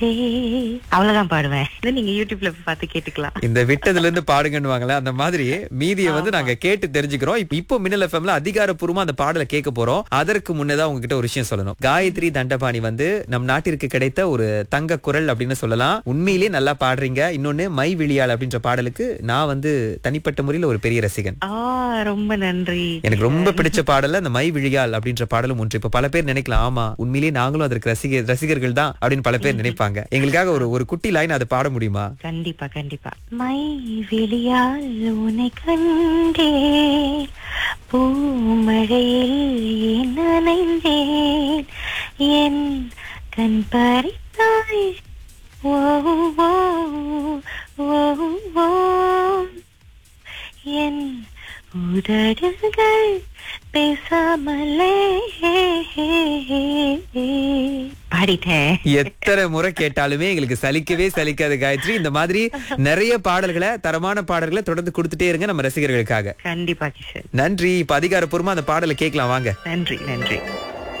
அவ்வளவுதான் பாடுவேன் இதை நீங்க யூடியூப்ல போய் பார்த்து கேட்டுக்கலாம் இந்த விட்டதுல இருந்து பாடுங்கன்னுவாங்களே அந்த மாதிரி மீதியை வந்து நாங்க கேட்டு தெரிஞ்சுக்கிறோம் இப்ப இப்போ மின்னல் எஃப்எம்ல அதிகாரப்பூர்வமா அந்த பாடலை கேட்க போறோம் அதற்கு முன்னதா உங்ககிட்ட ஒரு விஷயம் சொல்லணும் காயத்ரி தண்டபாணி வந்து நம் நாட்டிற்கு கிடைத்த ஒரு தங்க குரல் அப்படின்னு சொல்லலாம் உண்மையிலேயே நல்லா பாடுறீங்க இன்னொன்னு மை விழியாள் அப்படின்ற பாடலுக்கு நான் வந்து தனிப்பட்ட முறையில ஒரு பெரிய ரசிகன் ஆ ரொம்ப நன்றி எனக்கு ரொம்ப பிடிச்ச பாடல்ல அந்த மை விழியாள் அப்படின்ற பாடலும் ஒன்று இப்ப பல பேர் நினைக்கலாம் ஆமா உண்மையிலேயே நாங்களும் அதற்கு ரசிக ரசிகர்கள் தான் அப்படின்னு பல பேர் நினைப்பாங்க எங்களுக்காக ஒரு ஒரு குட்டி லைன் அதை பாட முடியுமா கண்டிப்பா கண்டிப்பா மை விழியால் உன்னை கண்டேன் பூமழையில் ஏன் நனைந்தேன் என் கண் பறித்தாய் ஓ ஓ ஓ ஓ என் உதடுகள் பேசாமலே பாடிட்டேன் எத்தனை முறை கேட்டாலுமே எங்களுக்கு சலிக்கவே சலிக்காது காயத்ரி இந்த மாதிரி நிறைய பாடல்களை தரமான பாடல்களை தொடர்ந்து கொடுத்துட்டே இருங்க நம்ம ரசிகர்களுக்காக கண்டிப்பா கிஷன் நன்றி இப்ப அதிகாரப்பூர்வமா அந்த பாடலை கேட்கலாம் வாங்க நன்றி நன்றி